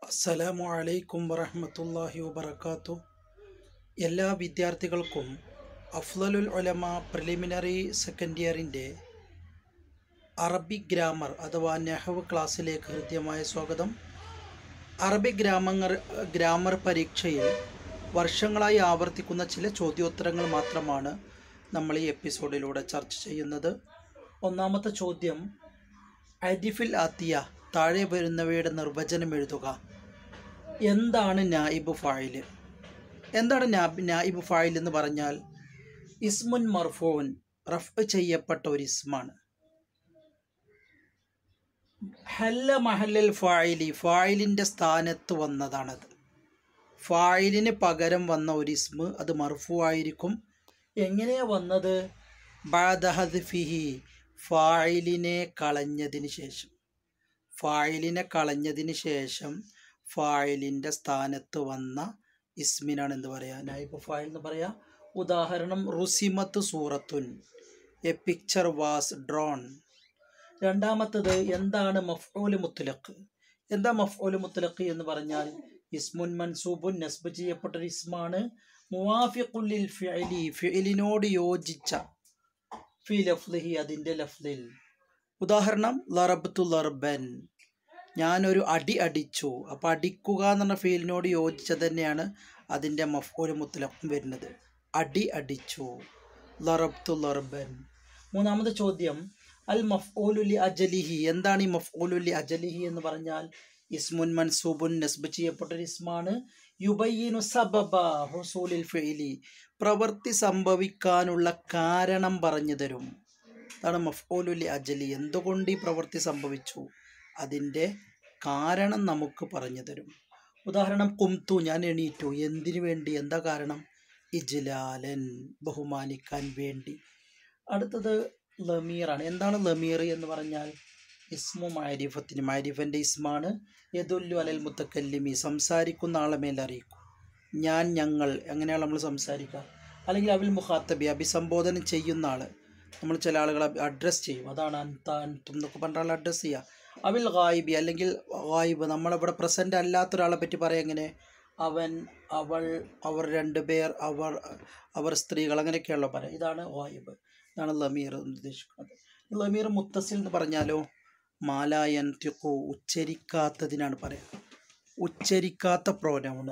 അസ്സലാമു അലൈക്കും വറഹ്മത്തുള്ളാഹി വബറകാത്തു എല്ലാ വിദ്യാർത്ഥികൾക്കും അഫ്ലലുൽ ഉലമ പ്രിലിമിനറി സെക്കൻഡ് ഇയറിൻ്റെ അറബിക് ഗ്രാമർ അഥവാ നെഹവ് ക്ലാസ്സിലേക്ക് ഹൃദ്യമായ സ്വാഗതം അറബിക് ഗ്രാമങ്ങൾ ഗ്രാമർ പരീക്ഷയിൽ വർഷങ്ങളായി ആവർത്തിക്കുന്ന ചില ചോദ്യോത്തരങ്ങൾ മാത്രമാണ് നമ്മൾ ഈ എപ്പിസോഡിലൂടെ ചർച്ച ചെയ്യുന്നത് ഒന്നാമത്തെ ചോദ്യം അരിഫിൽ ആത്തിയ താഴെ വരുന്നവയുടെ നിർവചനം എഴുതുക എന്താണ് നായിബ് ഫായിൽ എന്താണ് നാ- നായിബ് ഫായിൽ എന്ന് പറഞ്ഞാൽ ഇസ്മുൻ മർഫൂൻ റഫ് ചെയ്യപ്പെട്ട ഒരു ഇസ്മാണ് ഹല്ല മഹല്ലൽ ഫായിലി ഫായിലിൻ്റെ സ്ഥാനത്ത് വന്നതാണത് ഫായിലിന് പകരം വന്ന ഒരു ഇസ്മ് അത് മർഫു ആയിരിക്കും എങ്ങനെയാ വന്നത് ബാദഹദ് ഫിഹി ഫായിലിനെ കളഞ്ഞതിന് ശേഷം ഫായിലിനെ കളഞ്ഞതിന് ശേഷം ഫായിലിൻ്റെ സ്ഥാനത്ത് വന്ന ഇസ്മിനാണ് എന്ത് പറയാ നായിബ് ഫായിൽ എന്ന് പറയാ ഉദാഹരണം റുസിമത്ത് സൂറത്തുൻ എ പിക്ചർ വാസ് ഡ്രോൺ രണ്ടാമത്തത് എന്താണ് മഫ്ഊല് മുത്തലഖ് എന്താ മഫ്ഊല് മുത്തലഖ് എന്ന് പറഞ്ഞാൽ ഇസ്മുൻ മൻസൂബുൻ നസ്ബ് ചെയ്യപ്പെട്ട ഒരു ഇസ്മാണ് മുവാഫിഖുല്ലിൽ ഫിഅലി ഫിഅലിനോട് യോജിച്ച ഫി ലഫ്ലിഹി അതിൻ്റെ ലഫ്ലിൽ ഉദാഹരണം ലറബ്തു ലർബൻ ഞാനൊരു അടി അടിച്ചു അപ്പോൾ അടിക്കുക എന്നുള്ള ഫീലിനോട് യോജിച്ചത് തന്നെയാണ് അതിൻ്റെ മഫ്ഊല് മുത്തലഖും വരുന്നത് അടി അടിച്ചു ലറബ്തു ലർബൻ മൂന്നാമത്തെ ചോദ്യം അൽ മഫ്ഊലുലി അജലിഹി എന്താണ് ഈ മഫ്ഊലുലി അജലിഹി എന്ന് പറഞ്ഞാൽ ഇസ്മുൻ മൻസൂബുൻ നസ്ബ് ചെയ്യപ്പെട്ട ഒരു ഇസ്മാണ് യുബയ്യനു സബബ ഹുസൂലിൽ ഫെയിലി പ്രവൃത്തി സംഭവിക്കാനുള്ള കാരണം പറഞ്ഞു തരും അതാണ് മഫ്ഊലുലി അജലി എന്തുകൊണ്ട് ഈ പ്രവൃത്തി സംഭവിച്ചു അതിൻ്റെ കാരണം നമുക്ക് പറഞ്ഞു തരും ഉദാഹരണം കുംതു ഞാൻ എണീറ്റു എന്തിനു വേണ്ടി എന്താ കാരണം ഇജ്ലാലൻ ബഹുമാനിക്കാൻ വേണ്ടി അടുത്തത് ലമീറാണ് എന്താണ് ലമീർ എന്ന് പറഞ്ഞാൽ ഇസ്മു മാരിഫത്തിന് മാരിഫൻ്റെ ഇസ്മാണ് യദുല്ലു അലൽ മുത്തക്കല്ലിമി സംസാരിക്കുന്ന ആളെ മേൽ അറിയിക്കും ഞാൻ ഞങ്ങൾ എങ്ങനെയാണ് നമ്മൾ സംസാരിക്കുക അല്ലെങ്കിൽ അവിൽ മുഖാത്തബി അഭിസംബോധന ചെയ്യുന്ന ആൾ നമ്മൾ ചില ആളുകളെ അഡ്രസ്സ് ചെയ്യും അതാണ് അൻത അൻതും എന്നൊക്കെ പറഞ്ഞ ആൾ അഡ്രസ്സ് ചെയ്യുക അവിൽ ഗായിബി അല്ലെങ്കിൽ ഗായിബ് നമ്മളിവിടെ പ്രസൻ്റ് അല്ലാത്ത ഒരാളെ പറ്റി പറയാം എങ്ങനെ അവൻ അവൾ അവർ രണ്ടുപേർ അവർ അവർ സ്ത്രീകൾ അങ്ങനെയൊക്കെയാണല്ലോ പറയാം ഇതാണ് ഗായിബ് ഇതാണ് ലമീർ എന്ന് ഉദ്ദേശിക്കുന്നത് ഈ ലമീർ മുത്തസിൽ എന്ന് പറഞ്ഞാലോ മാലായൻ ത്യുക്കു ഉച്ചരിക്കാത്തതിനാണ് പറയുക ഉച്ചരിക്കാത്ത പ്രോനൗണ്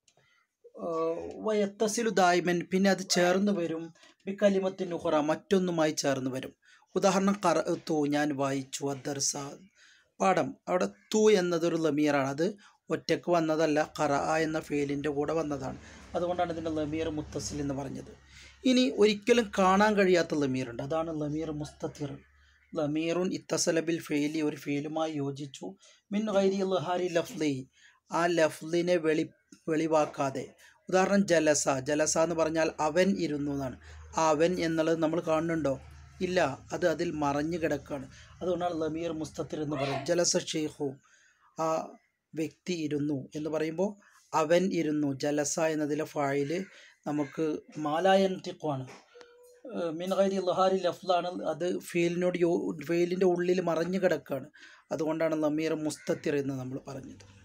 വയത്തസിലു ദായ്മൻ പിന്നെ അത് ചേർന്ന് വരും ബിക്കലിമത്തിൻ ഉഹറ മറ്റൊന്നുമായി ചേർന്ന് വരും ഉദാഹരണം കറ തു ഞാൻ വായിച്ചു അദർസ പാഠം അവിടെ തു എന്നതൊരു ലമീറാണ് അത് ഒറ്റക്ക് വന്നതല്ല കറ എന്ന ഫീലിൻ്റെ കൂടെ വന്നതാണ് അതുകൊണ്ടാണ് ഇതിൻ്റെ ലമീർ മുത്തസിൽ എന്ന് പറഞ്ഞത് ഇനി ഒരിക്കലും കാണാൻ കഴിയാത്ത ലമീറുണ്ട് അതാണ് ലമീർ മുസ്തത്തിർ ലമീറുൻ ഇത്തസലബിൽ ഫെയിലി ഒരു ഫെയിലുമായി യോജിച്ചു മിൻ ഗൈരി ലഹാരി ലഫ്ലി ആ ലഫ്ലിനെ വെളി വെളിവാക്കാതെ ഉദാഹരണം ജലസ ജലസ എന്ന് പറഞ്ഞാൽ അവൻ ഇരുന്നു എന്നാണ് ആ അവൻ എന്നുള്ളത് നമ്മൾ കാണുന്നുണ്ടോ ഇല്ല അത് അതിൽ മറഞ്ഞു കിടക്കുകയാണ് അതുകൊണ്ടാണ് ലമീർ മുസ്തത്തിർ എന്ന് പറയുന്നത് ജലസ ഷെയ്ഖു ആ വ്യക്തി ഇരുന്നു എന്ന് പറയുമ്പോൾ അവൻ ഇരുന്നു ജലസ എന്നതിലെ ഫായില് നമുക്ക് മാലായൻ തിക്കുവാണ് മിൻ ഗൈരി ലഹാരി ലഫ്ലാണ് അത് ഫീലിനോട് യോ ഫീലിൻ്റെ ഉള്ളിൽ മറഞ്ഞു കിടക്കുകയാണ് അതുകൊണ്ടാണ് ലമീർ മുസ്തത്തിർ എന്ന് നമ്മൾ പറഞ്ഞത്